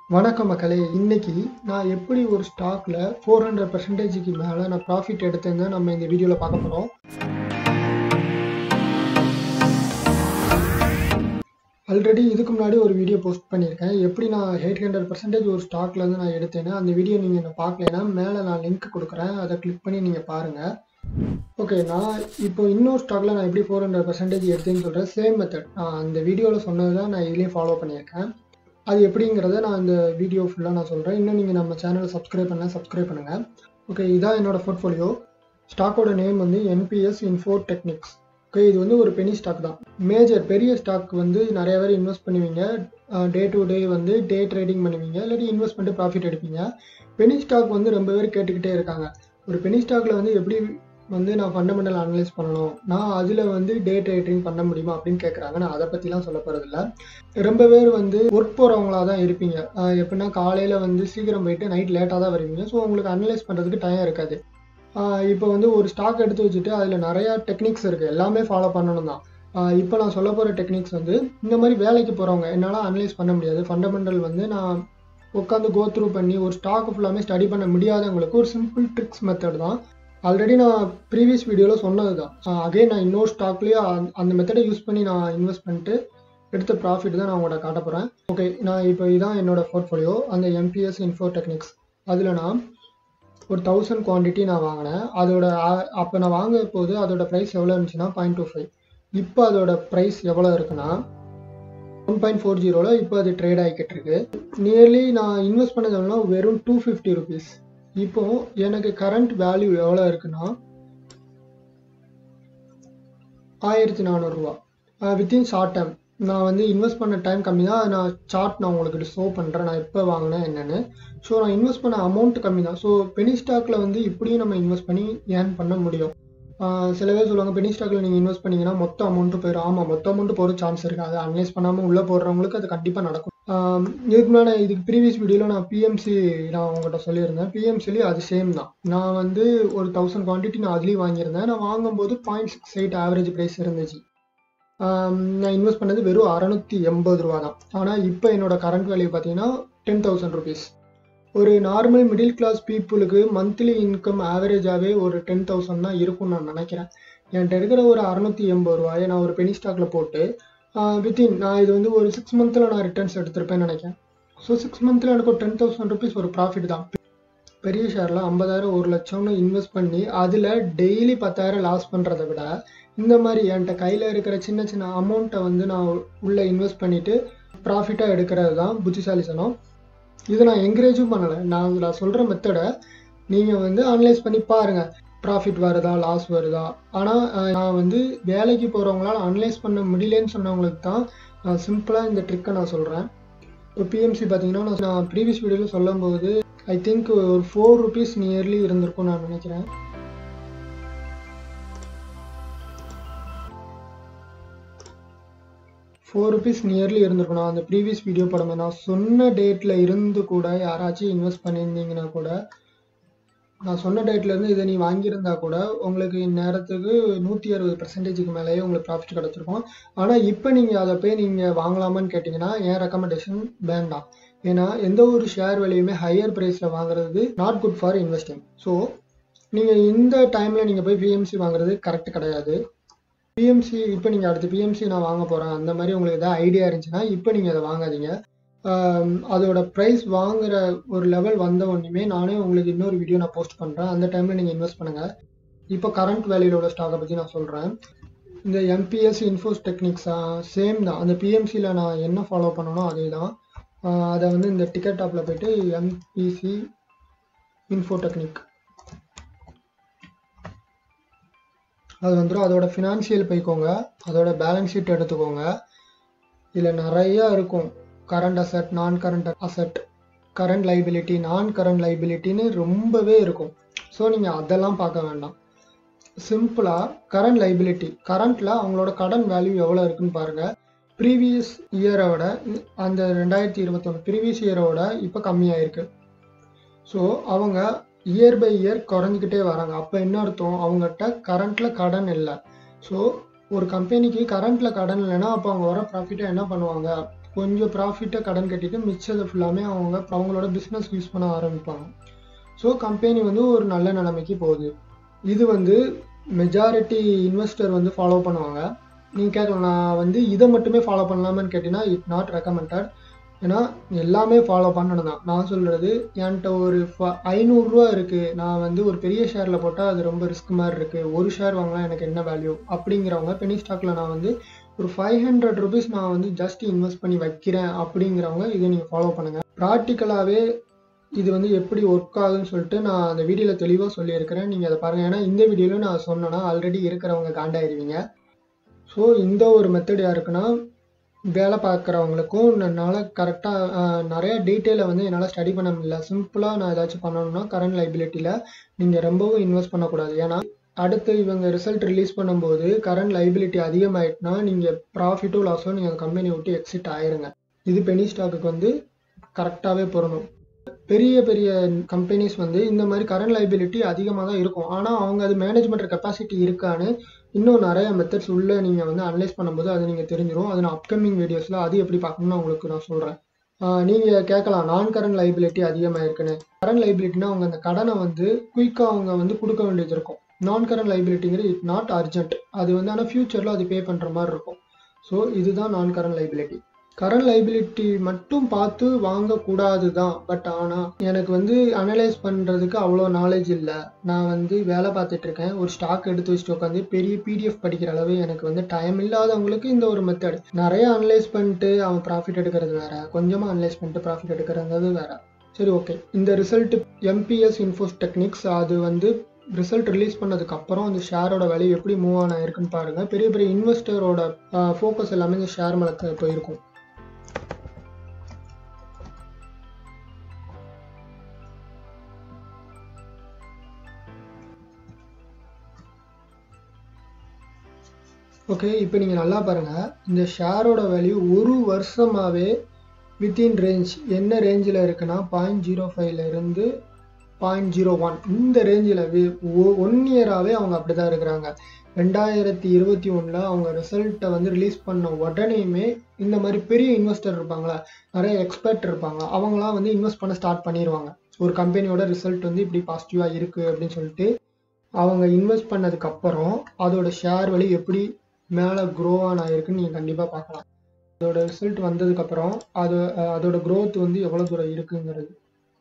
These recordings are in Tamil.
வணக்கம் மக்களே இன்னைக்கு நான் எப்படி ஒரு ஸ்டாக்ல ஃபோர் ஹண்ட்ரட் பர்சன்டேஜுக்கு மேலே நான் ப்ராஃபிட் எடுத்தேன்னு நம்ம இந்த வீடியோவில் பார்க்க போகிறோம் ஆல்ரெடி இதுக்கு முன்னாடி ஒரு வீடியோ போஸ்ட் பண்ணியிருக்கேன் எப்படி நான் எயிட் ஹண்ட்ரட் பர்சன்டேஜ் ஒரு ஸ்டாக்லேருந்து நான் எடுத்தேன்னு அந்த வீடியோ நீங்கள் என்ன பார்க்கலன்னா மேலே நான் லிங்க் கொடுக்குறேன் அதை கிளிக் பண்ணி நீங்கள் பாருங்கள் ஓகே நான் இப்போ இன்னொரு ஸ்டாக்ல நான் எப்படி ஃபோர் ஹண்ட்ரட் பர்சன்டேஜ் எடுத்தேன்னு சொல்கிறேன் சேம் மெத்தட் நான் அந்த வீடியோவில் சொன்னது தான் நான் இதுலேயும் ஃபாலோ பண்ணியிருக்கேன் அது எப்படிங்கிறத நான் இந்த வீடியோ ஃபுல்லாக நான் சொல்கிறேன் இன்னும் நீங்கள் நம்ம சேனலை சப்ஸ்கிரைப் பண்ணலாம் சப்ஸ்கிரைப் பண்ணுங்கள் ஓகே இதான் என்னோட போர்ட்ஃபோலியோ ஸ்டாக்கோட நேம் வந்து என்பிஎஸ் இன்ஃபோ டெக்னிக்ஸ் ஓகே இது வந்து ஒரு பெனி ஸ்டாக் தான் மேஜர் பெரிய ஸ்டாக் வந்து நிறைய பேர் இன்வெஸ்ட் பண்ணுவீங்க டே டு டே வந்து டே ட்ரேடிங் பண்ணுவீங்க இல்லாட்டி இன்வெஸ்ட் பண்ணிட்டு ப்ராஃபிட் எடுப்பீங்க பெனி ஸ்டாக் வந்து ரொம்ப பேர் கேட்டுக்கிட்டே இருக்காங்க ஒரு பெனி ஸ்டாக்ல வந்து எப்படி வந்து நான் ஃபண்டமெண்டல் அனலைஸ் பண்ணணும் நான் அதில் வந்து டே ட்ரேடிங் பண்ண முடியுமா அப்படின்னு கேட்குறாங்க நான் அதை பற்றிலாம் சொல்ல போகிறதில்ல ரொம்ப பேர் வந்து ஒர்க் போகிறவங்களா தான் இருப்பீங்க ஆஹ் எப்படின்னா காலையில் வந்து சீக்கிரம் போயிட்டு நைட் லேட்டாக தான் வருவீங்க ஸோ உங்களுக்கு அனலைஸ் பண்ணுறதுக்கு டைம் இருக்காது ஆஹ் இப்போ வந்து ஒரு ஸ்டாக் எடுத்து வச்சுட்டு அதில் நிறையா டெக்னிக்ஸ் இருக்குது எல்லாமே ஃபாலோ பண்ணணும் தான் ஆஹ் இப்போ நான் சொல்ல போகிற டெக்னிக்ஸ் வந்து இந்த மாதிரி வேலைக்கு போகிறவங்க என்னால் அனலைஸ் பண்ண முடியாது ஃபண்டமெண்டல் வந்து நான் உட்காந்து கோ த்ரூ பண்ணி ஒரு ஸ்டாக் ஃபுல்லாமே ஸ்டடி பண்ண முடியாதவங்களுக்கு ஒரு சிம்பிள் ட்ரிக்ஸ் மெத்தட் தான் ஆல்ரெடி நான் ப்ரீவியஸ் வீடியோவில் சொன்னது தான் அகைன் நான் இன்னொரு ஸ்டாக்லேயே அந்த மெத்தடை யூஸ் பண்ணி நான் இன்வெஸ்ட் பண்ணிட்டு எடுத்த ப்ராஃபிட் தான் நான் உங்கள்கிட்ட காட்ட போகிறேன் ஓகே நான் இப்போ இதான் என்னோட போர்ட்ஃபோலியோ அந்த எம்பிஎஸ் இன்ஃபோ டெக்னிக்ஸ் அதில் நான் ஒரு தௌசண்ட் குவான்டிட்டி நான் வாங்கினேன் அதோட அப்போ நான் வாங்க போது அதோட ப்ரைஸ் எவ்வளோ இருந்துச்சுன்னா பாயிண்ட் டூ ஃபைவ் இப்போ அதோட ப்ரைஸ் எவ்வளோ இருக்குன்னா ஒன் பாயிண்ட் ஃபோர் ஜீரோவில் இப்போ அது ட்ரேட் ஆகிக்கிட்டு இருக்கு நியர்லி நான் இன்வெஸ்ட் பண்ணது எவ்வளோ வெறும் டூ ஃபிஃப்டி ருபீஸ் இப்போ எனக்கு கரண்ட் வேல்யூ எவ்வளோ இருக்குன்னா ஆயிரத்தி நானூறுரூவா வித்தின் ஷார்ட் டைம் நான் வந்து இன்வெஸ்ட் பண்ண டைம் கம்மி தான் நான் சார்ட் நான் உங்களுக்கு ஷோ பண்ணுறேன் நான் எப்போ வாங்கினேன் என்னென்னு ஸோ நான் இன்வெஸ்ட் பண்ண அமௌண்ட் கம்மி தான் ஸோ பெனி ஸ்டாக்கில் வந்து இப்படியும் நம்ம இன்வெஸ்ட் பண்ணி ஏர்ன் பண்ண முடியும் சில பேர் சொல்லுவாங்க பெனி ஸ்டாக்கில் நீங்கள் இன்வெஸ்ட் பண்ணீங்கன்னா மொத்த அமௌண்ட்டு போயிடும் ஆமாம் மொத்த அமௌண்ட் போகிற சான்ஸ் இருக்குது அதை அனலைஸ் பண்ணாமல் உள்ளே போடுறவங்களுக்கு அது கண்டிப்பாக நடக்கும் இதுக்கு முன்னாடி இதுக்கு ப்ரீவியஸ் வீடியோவில் நான் பிஎம்சி நான் உங்கள்கிட்ட சொல்லியிருந்தேன் பிஎம்சிலேயும் அது சேம் தான் நான் வந்து ஒரு தௌசண்ட் குவான்டிட்டி நான் அதுலேயும் வாங்கியிருந்தேன் நான் வாங்கும்போது point six eight average price இருந்துச்சு நான் இன்வெஸ்ட் பண்ணது வெறும் அறநூற்றி எண்பது ரூபா தான் ஆனால் இப்போ என்னோட கரண்ட் வேல்யூ பார்த்தீங்கன்னா டென் தௌசண்ட் ருபீஸ் ஒரு நார்மல் மிடில் கிளாஸ் பீப்புளுக்கு மந்த்லி இன்கம் ஆவரேஜாகவே ஒரு டென் தௌசண்ட் தான் இருக்கும்னு நான் நினைக்கிறேன் என்கிட்ட இருக்கிற ஒரு அறநூற்றி எண்பது ரூபாயை நான் ஒரு பெனி ஸ்டாக்கில் போட்டு வித்தின் நான் இது வந்து ஒரு சிக்ஸ் மந்த்தில் நான் ரிட்டர்ன்ஸ் எடுத்திருப்பேன்னு நினைக்கிறேன் ஸோ சிக்ஸ் மந்த்தில் எனக்கு ஒரு டென் தௌசண்ட் ருபீஸ் ஒரு ப்ராஃபிட் தான் பெரிய ஷேரில் ஐம்பதாயிரம் ஒரு லட்சம்னு இன்வெஸ்ட் பண்ணி அதில் டெய்லி பத்தாயிரம் லாஸ் பண்ணுறதை விட இந்த மாதிரி என்கிட்ட கையில் இருக்கிற சின்ன சின்ன அமௌண்ட்டை வந்து நான் உள்ளே இன்வெஸ்ட் பண்ணிவிட்டு ப்ராஃபிட்டாக எடுக்கிறது தான் புத்திசாலிசனம் இதை நான் என்கரேஜும் பண்ணலை நான் நான் சொல்கிற மெத்தடை நீங்கள் வந்து அனலைஸ் பண்ணி பாருங்கள் ப்ராஃபிட் வருதா லாஸ் வருதா ஆனால் நான் வந்து வேலைக்கு போகிறவங்களால அனலைஸ் பண்ண முடியலன்னு சொன்னவங்களுக்கு தான் நான் சிம்பிளாக இந்த ட்ரிக்கை நான் சொல்கிறேன் இப்போ பிஎம்சி பார்த்தீங்கன்னா நான் ப்ரீவியஸ் வீடியோவில் சொல்லும்போது ஐ திங்க் ஒரு ஃபோர் ருபீஸ் நியர்லி இருந்திருக்கும் நான் நினைக்கிறேன் ஃபோர் ருபீஸ் நியர்லி இருந்திருக்கும் நான் அந்த ப்ரீவியஸ் வீடியோ படம் நான் சொன்ன டேட்டில் இருந்து கூட யாராச்சும் இன்வெஸ்ட் பண்ணியிருந்தீங்கன்னா கூட நான் சொன்ன டேட்லேருந்து இதை நீ வாங்கியிருந்தா கூட உங்களுக்கு இந்நேரத்துக்கு நூற்றி அறுபது பர்சன்டேஜுக்கு மேலேயே உங்களுக்கு ப்ராஃபிட் கிடச்சிருக்கும் ஆனால் இப்போ நீங்கள் அதை போய் நீங்கள் வாங்கலாமான்னு கேட்டிங்கன்னா என் ரெக்கமெண்டேஷன் வேண்டாம் ஏன்னா எந்த ஒரு ஷேர் விலையுமே ஹையர் ப்ரைஸில் வாங்குறது not good for investing so நீங்கள் இந்த டைமில் நீங்கள் போய் பிஎம்சி வாங்குறது கரெக்ட் கிடையாது பிஎம்சி இப்போ நீங்கள் அடுத்து பிஎம்சி நான் வாங்க போகிறேன் அந்த மாதிரி உங்களுக்கு எதாவது ஐடியா இருந்துச்சுன்னா இப்போ நீங்கள் அதை வாங்காதீங்க அதோட ப்ரைஸ் வாங்குற ஒரு லெவல் வந்த உடனே நானே உங்களுக்கு இன்னொரு வீடியோ நான் போஸ்ட் பண்ணுறேன் அந்த டைமில் நீங்கள் இன்வெஸ்ட் பண்ணுங்கள் இப்போ கரண்ட் வேல்யூலோட ஸ்டாக்கை பற்றி நான் சொல்கிறேன் இந்த எம்பிஎஸ் இன்ஃபோஸ் டெக்னிக்ஸா சேம் தான் அந்த பிஎம்சியில் நான் என்ன ஃபாலோ பண்ணணும் அதே தான் அதை வந்து இந்த டிக்கெட் டாப்பில் போயிட்டு எம்பிசி இன்ஃபோ டெக்னிக் அது வந்துடும் அதோட ஃபினான்ஷியல் போய்க்கோங்க அதோட பேலன்ஸ் ஷீட் எடுத்துக்கோங்க இதில் நிறையா இருக்கும் கரண்ட் அசட் நான் கரண்ட் அசட் கரண்ட் லைபிலிட்டி நான் கரண்ட் லைபிலிட்டின்னு ரொம்பவே இருக்கும் ஸோ நீங்கள் அதெல்லாம் பார்க்க வேண்டாம் சிம்பிளாக கரண்ட் லைபிலிட்டி கரண்ட்டில் அவங்களோட கடன் வேல்யூ எவ்வளோ இருக்குன்னு பாருங்கள் ப்ரீவியஸ் இயரோட அந்த ரெண்டாயிரத்தி இருபத்தொன்று ப்ரீவியஸ் இயரோட இப்போ கம்மியாயிருக்கு ஸோ அவங்க இயர் பை இயர் குறைஞ்சிக்கிட்டே வராங்க அப்போ என்ன அர்த்தம் அவங்ககிட்ட கரண்ட்டில் கடன் இல்லை ஸோ ஒரு கம்பெனிக்கு கரண்ட்டில் கடன் இல்லைன்னா அப்போ அவங்க வர ப்ராஃபிட்டை என்ன பண்ணுவாங்க கொஞ்சம் ப்ராஃபிட்டை கடன் கட்டிட்டு மிச்சத்தை ஃபுல்லாமே அவங்க அவங்களோட பிஸ்னஸ் யூஸ் பண்ண ஆரம்பிப்பாங்க ஸோ கம்பெனி வந்து ஒரு நல்ல நிலைமைக்கு போகுது இது வந்து மெஜாரிட்டி இன்வெஸ்டர் வந்து ஃபாலோ பண்ணுவாங்க நீங்கள் கேட்கலாம் நான் வந்து இதை மட்டுமே ஃபாலோ பண்ணலாமான்னு கேட்டிங்கன்னா இட் நாட் ரெக்கமெண்டட் ஏன்னா எல்லாமே ஃபாலோ பண்ணணும் தான் நான் சொல்கிறது என்கிட்ட ஒரு ஐநூறுரூவா இருக்குது நான் வந்து ஒரு பெரிய ஷேரில் போட்டால் அது ரொம்ப ரிஸ்க் மாதிரி இருக்குது ஒரு ஷேர் வாங்கலாம் எனக்கு என்ன வேல்யூ அப்படிங்கிறவங்க பெனி ஸ்டாக்கில் நான் வந்து ஒரு ஃபைவ் ஹண்ட்ரட் ருபீஸ் நான் வந்து ஜஸ்ட் இன்வெஸ்ட் பண்ணி வைக்கிறேன் அப்படிங்கிறவங்க இதை நீங்கள் ஃபாலோ பண்ணுங்கள் ப்ராக்டிக்கலாகவே இது வந்து எப்படி ஒர்க் ஆகுதுன்னு சொல்லிட்டு நான் அந்த வீடியோவில் தெளிவாக சொல்லியிருக்கிறேன் நீங்கள் அதை பாருங்கள் ஏன்னா இந்த வீடியோவில் நான் சொன்னேன்னா ஆல்ரெடி இருக்கிறவங்க காண்டாயிருவீங்க ஸோ இந்த ஒரு மெத்தட் யாருக்குன்னா வேலை பார்க்குறவங்களுக்கும் என்னால் கரெக்டாக நிறைய டீட்டெயிலை வந்து என்னால் ஸ்டடி பண்ண முடியல சிம்பிளாக நான் ஏதாச்சும் பண்ணணும்னா கரண்ட் லைபிலிட்டியில் நீங்கள் ரொம்பவும் இன்வெஸ்ட் பண்ணக்கூடாது ஏன்னா அடுத்து இவங்க ரிசல்ட் ரிலீஸ் பண்ணும்போது கரண்ட் லைபிலிட்டி அதிகமாயிட்டுனா நீங்கள் ப்ராஃபிட்டோ லாஸோ நீங்கள் அந்த கம்பெனி விட்டு எக்ஸிட் ஆயிருங்க இது பெனி ஸ்டாக்குக்கு வந்து கரெக்டாகவே பொருணும் பெரிய பெரிய கம்பெனிஸ் வந்து இந்த மாதிரி கரண்ட் லைபிலிட்டி அதிகமாக தான் இருக்கும் ஆனால் அவங்க அது மேனேஜ்மெண்ட் கெப்பாசிட்டி இருக்கான்னு இன்னும் நிறைய மெத்தட்ஸ் உள்ள நீங்கள் வந்து அனலைஸ் பண்ணும்போது அது நீங்கள் தெரிஞ்சிடும் அது நான் அப்கமிங் வீடியோஸில் அது எப்படி பார்க்கணும்னு உங்களுக்கு நான் சொல்கிறேன் நீங்கள் கேட்கலாம் நான் கரண்ட் லைபிலிட்டி அதிகமாக இருக்குன்னு கரண்ட் லைபிலிட்டினா அவங்க அந்த கடனை வந்து குயிக்காக அவங்க வந்து கொடுக்க வேண்டியது இருக்கும் நான் கரண்ட் லைபிலிட்டிங்கிறது இட் நாட் அர்ஜென்ட் அது வந்து ஆனால் ஃபியூச்சரில் அது பே பண்ணுற மாதிரி இருக்கும் ஸோ இதுதான் நான் கரண்ட் லைபிலிட்டி கரண்ட் லைபிலிட்டி மட்டும் பார்த்து வாங்கக்கூடாது தான் பட் ஆனால் எனக்கு வந்து அனலைஸ் பண்ணுறதுக்கு அவ்வளோ நாலேஜ் இல்லை நான் வந்து வேலை பார்த்துட்டு இருக்கேன் ஒரு ஸ்டாக் எடுத்து வச்சுட்டு உட்காந்து பெரிய பிடிஎஃப் படிக்கிற அளவு எனக்கு வந்து டைம் இல்லாதவங்களுக்கு இந்த ஒரு மெத்தட் நிறைய அனலைஸ் பண்ணிட்டு அவன் ப்ராஃபிட் எடுக்கிறது வேற கொஞ்சமாக அனலைஸ் பண்ணிட்டு ப்ராஃபிட் எடுக்கிறது வேற சரி ஓகே இந்த ரிசல்ட் எம்பிஎஸ் இன்ஃபோஸ் டெக்னிக்ஸ் அது வந்து ரிசல்ட் ரிலீஸ் பண்ணதுக்கு அப்புறம் அந்த ஷேரோட வேல்யூ எப்படி மூவ் ஆன் ஆயிருக்குன்னு பாருங்க பெரிய பெரிய இன்வெஸ்டரோட ஃபோக்கஸ் எல்லாமே இந்த ஷேர் மேலே போயிருக்கும் ஓகே இப்போ நீங்கள் நல்லா பாருங்கள் இந்த ஷேரோட வேல்யூ ஒரு வருஷமாகவே வித்தின் ரேஞ்ச் என்ன ரேஞ்சில் இருக்குன்னா பாயிண்ட் ஜீரோ ஃபைவ்லேருந்து பாயிண்ட் ஜீரோ ஒன் இந்த ரேஞ்சில் ஒன் இயராகவே அவங்க அப்படி தான் இருக்கிறாங்க ரெண்டாயிரத்தி இருபத்தி ஒன்றில் அவங்க ரிசல்ட்டை வந்து ரிலீஸ் பண்ண உடனேயுமே இந்த மாதிரி பெரிய இன்வெஸ்டர் இருப்பாங்களா நிறைய எக்ஸ்பர்ட் இருப்பாங்க அவங்களாம் வந்து இன்வெஸ்ட் பண்ண ஸ்டார்ட் பண்ணிடுவாங்க ஒரு கம்பெனியோட ரிசல்ட் வந்து இப்படி பாசிட்டிவாக இருக்குது அப்படின்னு சொல்லிட்டு அவங்க இன்வெஸ்ட் பண்ணதுக்கப்புறம் அதோட ஷேர் வழி எப்படி மேலே க்ரோ ஆன் ஆயிருக்குன்னு நீங்கள் கண்டிப்பாக பார்க்கலாம் அதோட ரிசல்ட் வந்ததுக்கப்புறம் அது அதோட க்ரோத் வந்து எவ்வளோ தூரம் இருக்குங்கிறது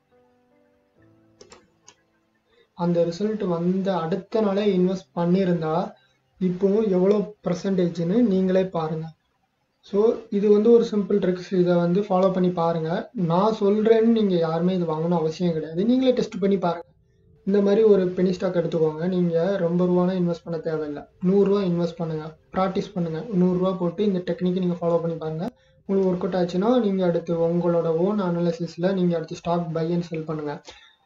அந்த ரிசல்ட் வந்த அடுத்த நாளே இன்வெஸ்ட் பண்ணியிருந்தா இப்போவும் எவ்வளோ பர்சன்டேஜ்னு நீங்களே பாருங்கள் ஸோ இது வந்து ஒரு சிம்பிள் ட்ரிக்ஸ் இதை வந்து ஃபாலோ பண்ணி பாருங்கள் நான் சொல்கிறேன்னு நீங்கள் யாருமே இது வாங்கணும் அவசியம் கிடையாது நீங்களே டெஸ்ட் பண்ணி பாருங்கள் இந்த மாதிரி ஒரு பெனி ஸ்டாக் எடுத்துக்கோங்க நீங்கள் ரொம்ப ரூபானா இன்வெஸ்ட் பண்ண தேவையில்லை நூறுரூவா இன்வெஸ்ட் பண்ணுங்கள் ப்ராக்டிஸ் பண்ணுங்கள் நூறுரூவா போட்டு இந்த டெக்னிக்கை நீங்கள் ஃபாலோ பண்ணி பாருங்கள் உங்களுக்கு ஒர்க் அவுட் ஆச்சுன்னா நீங்கள் அடுத்து உங்களோட ஓன் அனாலிசிஸில் நீங்கள் அடுத்து ஸ்டாக் பை அண்ட் செல் பண்ணுங்கள்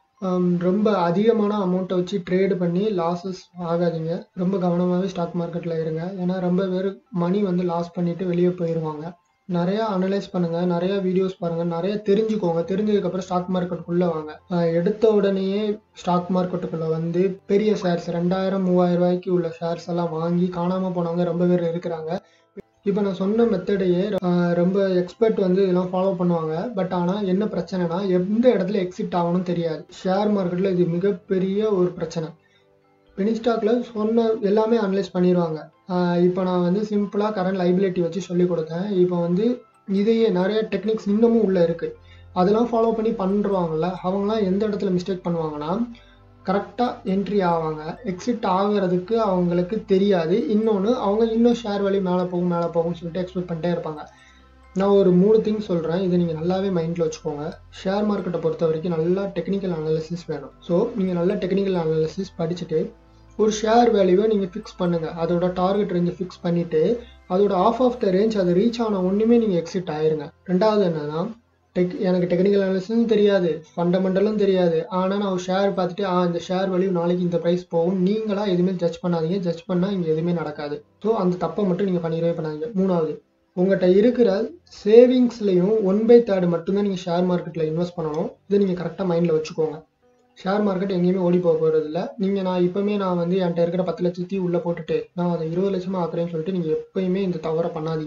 ரொம்ப அதிகமான அமௌண்ட்டை வச்சு ட்ரேடு பண்ணி லாஸஸ் ஆகாதீங்க ரொம்ப கவனமாகவே ஸ்டாக் மார்க்கெட்டில் இருங்க ஏன்னா ரொம்ப பேர் மணி வந்து லாஸ் பண்ணிவிட்டு வெளியே போயிடுவாங்க நிறையா அனலைஸ் பண்ணுங்கள் நிறையா வீடியோஸ் பாருங்கள் நிறைய தெரிஞ்சுக்கோங்க தெரிஞ்சதுக்கப்புறம் ஸ்டாக் மார்க்கெட்டுக்குள்ளே வாங்க எடுத்த உடனேயே ஸ்டாக் மார்க்கெட்டுக்குள்ளே வந்து பெரிய ஷேர்ஸ் ரெண்டாயிரம் மூவாயிரம் ரூபாய்க்கு உள்ள ஷேர்ஸ் எல்லாம் வாங்கி காணாமல் போனவங்க ரொம்ப பேர் இருக்கிறாங்க இப்போ நான் சொன்ன மெத்தடையே ரொம்ப எக்ஸ்பர்ட் வந்து இதெல்லாம் ஃபாலோ பண்ணுவாங்க பட் ஆனால் என்ன பிரச்சனைனா எந்த இடத்துல எக்ஸிட் ஆகணும்னு தெரியாது ஷேர் மார்க்கெட்டில் இது மிகப்பெரிய ஒரு பிரச்சனை பெனி ஸ்டாக்கில் சொன்ன எல்லாமே அனலைஸ் பண்ணிடுவாங்க இப்போ நான் வந்து சிம்பிளாக கரண்ட் லைபிலிட்டி வச்சு சொல்லி கொடுத்தேன் இப்போ வந்து இதையே நிறைய டெக்னிக்ஸ் இன்னமும் உள்ளே இருக்குது அதெல்லாம் ஃபாலோ பண்ணி பண்ணுறவாங்கல்ல அவங்களாம் எந்த இடத்துல மிஸ்டேக் பண்ணுவாங்கன்னா கரெக்டாக என்ட்ரி ஆவாங்க எக்ஸிட் ஆகிறதுக்கு அவங்களுக்கு தெரியாது இன்னொன்று அவங்க இன்னும் ஷேர் வேல்யூ மேலே போகும் மேலே போகும்னு சொல்லிட்டு எக்ஸ்பெக்ட் பண்ணிட்டே இருப்பாங்க நான் ஒரு மூணு திங்ஸ் சொல்கிறேன் இதை நீங்கள் நல்லாவே மைண்டில் வச்சுக்கோங்க ஷேர் மார்க்கெட்டை பொறுத்த வரைக்கும் நல்லா டெக்னிக்கல் அனாலிசிஸ் வேணும் ஸோ நீங்கள் நல்லா டெக்னிக்கல் அனாலிசிஸ் படிச்சுட்டு ஒரு ஷேர் வேல்யூவை நீங்கள் ஃபிக்ஸ் பண்ணுங்கள் அதோட டார்கெட் ரேஞ்சை ஃபிக்ஸ் பண்ணிவிட்டு அதோட ஆஃப் ஆஃப் த ரேஞ்ச் அது ரீச் ஆன ஒன்றுமே நீங்கள் எக்ஸிட் ஆயிருங்க ரெண்டாவது என்னன்னா டெக் எனக்கு டெக்னிக்கல் அனாலிசிஸும் தெரியாது ஃபண்டமெண்டலும் தெரியாது ஆனால் நான் ஒரு ஷேர் பார்த்துட்டு ஆ இந்த ஷேர் வேல்யூ நாளைக்கு இந்த ப்ரைஸ் போகும் நீங்களாக எதுவுமே ஜட்ஜ் பண்ணாதீங்க ஜட்ஜ் பண்ணால் இங்கே எதுவுமே நடக்காது ஸோ அந்த தப்பை மட்டும் நீங்கள் பண்ணிடவே பண்ணாதீங்க மூணாவது உங்கள்கிட்ட இருக்கிற சேவிங்ஸ்லையும் ஒன் பை தேர்டு மட்டும்தான் நீங்கள் ஷேர் மார்க்கெட்டில் இன்வெஸ்ட் பண்ணணும் இதை நீங்கள் கரெக்டாக மைண்டில் வச்சுக்கோங்க ஷேர் மார்க்கெட் எங்கேயுமே ஓடி போக போகிறது இல்லை நீங்கள் நான் இப்போவுமே நான் வந்து என்கிட்ட இருக்கிற பத்து லட்சத்தி உள்ளே போட்டுட்டு நான் அதை இருபது லட்சமாக ஆக்குறேன்னு சொல்லிட்டு நீங்கள் எப்பயுமே இந்த தவறை பண்ணாதீங்க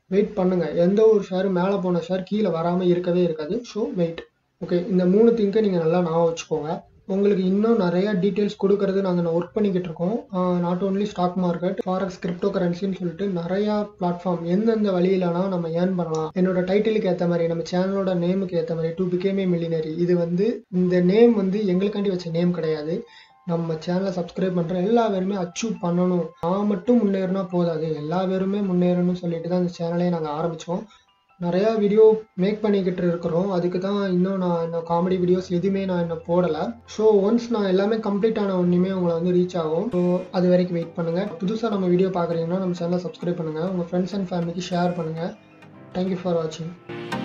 வெயிட் பண்ணுங்க எந்த ஒரு ஷேர் மேலே போன ஷேர் கீழே வராமல் இருக்கவே இருக்காது ஸோ வெயிட் ஓகே இந்த மூணு திங்கை நீங்கள் நல்லா ஞாபகம் வச்சுக்கோங்க உங்களுக்கு இன்னும் நிறைய டீட்டெயில்ஸ் கொடுக்கறது நாங்கள் ஒர்க் பண்ணிக்கிட்டு இருக்கோம் not only stock market forex crypto கரன்சின்னு சொல்லிட்டு நிறையா பிளாட்ஃபார்ம் எந்தெந்த வழியிலனா நம்ம ஏர்ன் பண்ணலாம் என்னோட டைட்டிலுக்கு ஏற்ற மாதிரி நம்ம சேனலோட நேமுக்கு ஏற்ற மாதிரி டூ பிகேமே மில்லினரி இது வந்து இந்த நேம் வந்து எங்களுக்காண்டி வச்ச நேம் கிடையாது நம்ம சேனலை சப்ஸ்கிரைப் பண்ணுற எல்லா பேருமே அச்சீவ் பண்ணணும் நான் மட்டும் முன்னேறினா போதாது எல்லா பேருமே முன்னேறணும்னு சொல்லிட்டு தான் இந்த சேனலே நாங்கள் ஆரம்பித்தோம் நிறையா வீடியோ மேக் பண்ணிக்கிட்டு இருக்கிறோம் அதுக்கு தான் இன்னும் நான் இன்னும் காமெடி வீடியோஸ் எதுவுமே நான் இன்னும் போடலை ஸோ ஒன்ஸ் நான் எல்லாமே கம்ப்ளீட் ஆன ஒன்றுமே உங்களை வந்து ரீச் ஆகும் ஸோ அது வரைக்கும் வெயிட் பண்ணுங்கள் புதுசாக நம்ம வீடியோ பார்க்குறீங்கன்னா நம்ம சேனலை சப்ஸ்கிரைப் பண்ணுங்கள் உங்கள் ஃப்ரெண்ட்ஸ் அண்ட் ஃபேமிலிக்கு ஷேர் பண்ணுங்கள் தேங்க்யூ ஃபார் வாட்சிங்